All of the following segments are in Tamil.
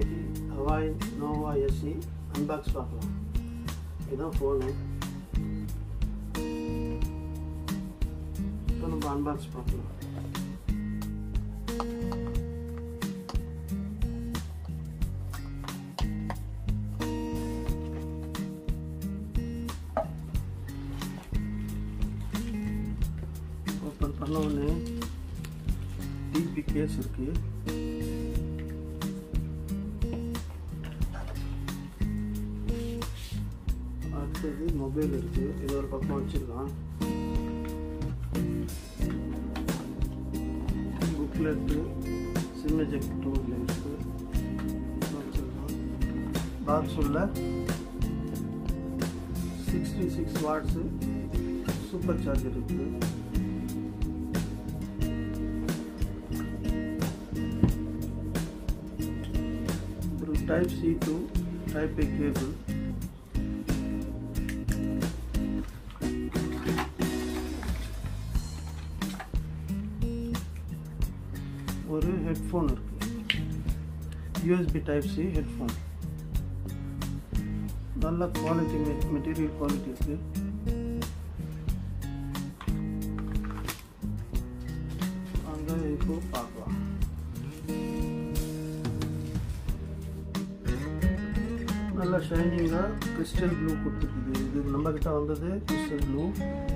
இன்னைக்கு ஹவாய் நோவா எஸ்சி அன்பாக்ஸ் பார்க்கலாம் இதுதான் ஃபோனு இப்போ நம்ம அன்பாக்ஸ் பார்க்கலாம் ஓப்பன் பண்ண உடனே டிபி கேஸ் இருக்கு அடுத்தது மொபைல் இருக்கு இது ஒரு பக்கம் வச்சிடலாம் புக்லெட்டு சிம் எஜெக்ட் டூல் இருக்கு வச்சிடலாம் பாக்ஸ் உள்ள sixty six watts super charger இருக்குது ஒரு type C to type A cable ஒரு ஹெட்ஃபோன் இருக்கு யூஎஸ்பி டைப் சி ஹெட்ஃபோன் நல்ல குவாலிட்டி மெட்டீரியல் குவாலிட்டி இருக்கு அங்கே இப்போ பார்க்கலாம் நல்ல ஷைனிங்காக கிறிஸ்டல் ப்ளூ கொடுத்துருக்குது இது நம்ம கிட்ட வந்தது கிறிஸ்டல் ப்ளூ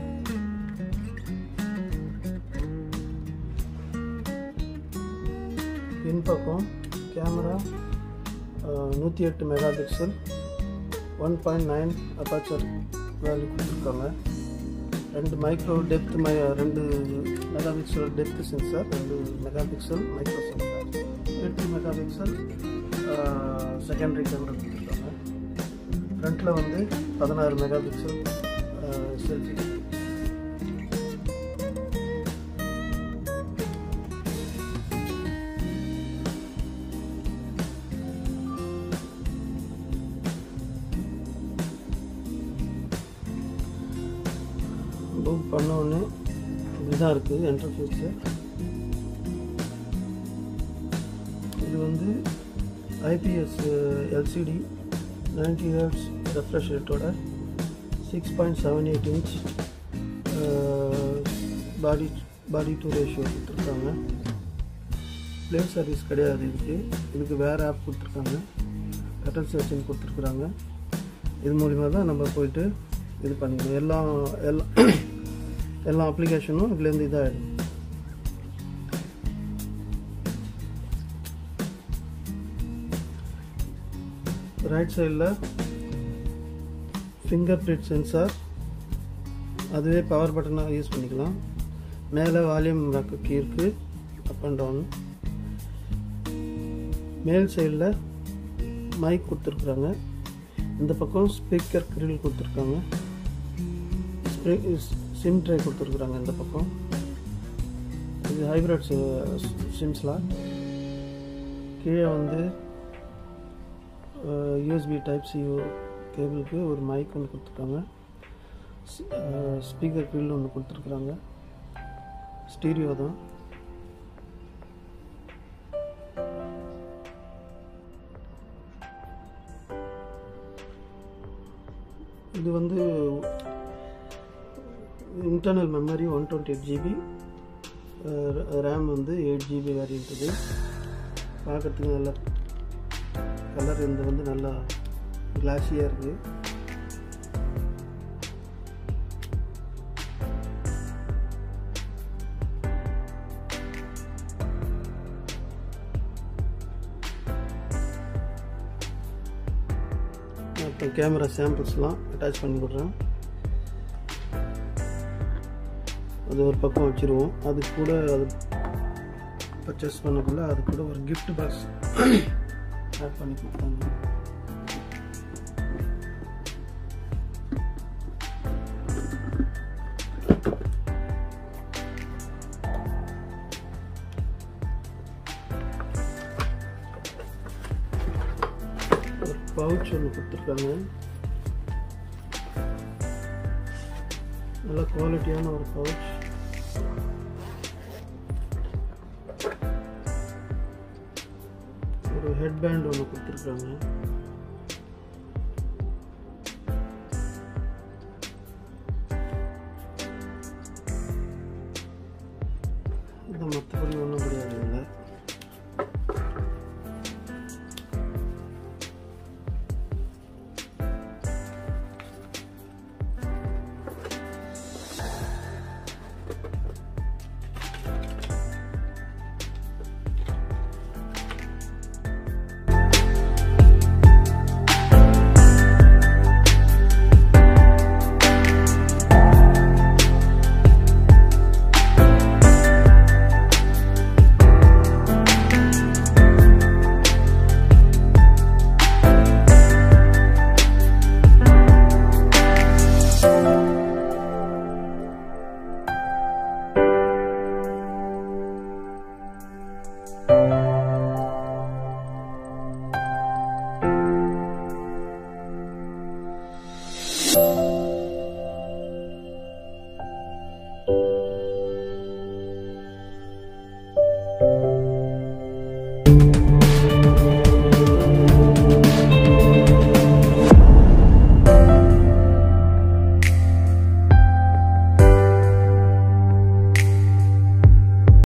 பின்பக்கம் கேமரா நூற்றி எட்டு mega pixel one point nine aperture value கொடுத்துருக்காங்க ரெண்டு மைக்ரோ டெப்த் மை ரெண்டு மெகா பிக்சல் டெப்த் சென்சார் ரெண்டு மெகா பிக்சல் மைக்ரோ சென்சார் எட்டு மெகா பிக்சல் செகண்டரி கேமரா கொடுத்துருக்காங்க ஃப்ரண்ட்டில் வந்து பதினாறு மெகா பிக்சல் செல்ஃபி புக் பண்ண உடனே இதுதான் இருக்குது என்டர்ஃபேஸு இது வந்து IPS LCD ninety hertz refresh ரேட்டோட six point seven eight inch body body to ratio கொடுத்துருக்காங்க ப்ளே சர்வீஸ் கிடையாது இதுக்கு இதுக்கு வேறு ஆப் கொடுத்துருக்காங்க கட்டல் சர்ச்சிங் கொடுத்துருக்குறாங்க இது மூலிமா தான் நம்ம போயிட்டு இது பண்ணிக்கணும் எல்லாம் எல்லாம் எல்லா அப்ளிகேஷனும் இதுலேருந்து இதாகிடும் ரைட் சைடில் ஃபிங்கர் பிரிண்ட் சென்சார் அதுவே பவர் பட்டனாக யூஸ் பண்ணிக்கலாம் மேலே வால்யூம் கீ இருக்குது அப் அண்ட் டவுன் மேல் சைடில் மைக் கொடுத்துருக்குறாங்க இந்த பக்கம் ஸ்பீக்கர் கிரில் கொடுத்துருக்காங்க சிம் ட்ரை கொடுத்துருக்குறாங்க இந்த பக்கம் இது ஹைப்ரிட் சிம் ஸ்லாட் கீழே வந்து யூஎஸ்பி டைப் சி கேபிளுக்கு ஒரு மைக் ஒன்று கொடுத்துருக்காங்க ஸ்பீக்கர் கிரில் ஒன்று கொடுத்துருக்குறாங்க ஸ்டீரியோ தான் இது வந்து internal memory one twenty eight GB RAM வந்து எயிட் ஜிபி வேரியன்ட் இது பார்க்குறதுக்கு நல்ல கலர் இந்த வந்து நல்லா கிளாஸியாக இருக்குது இப்போ கேமரா சாம்பிள்ஸ்லாம் அட்டாச் பண்ணி விட்றேன் அது ஒரு பக்கம் வச்சுருவோம் அது கூட அது பர்ச்சேஸ் பண்ணக்குள்ள அது கூட ஒரு கிஃப்ட் பாக்ஸ் ஆட் பண்ணி கொடுத்தாங்க ஒரு பவுச் ஒன்று கொடுத்துருக்காங்க நல்ல குவாலிட்டியான ஒரு பவுச் ஒரு ஹெட் பேண்ட் ஒன்று கொடுத்துருக்காங்க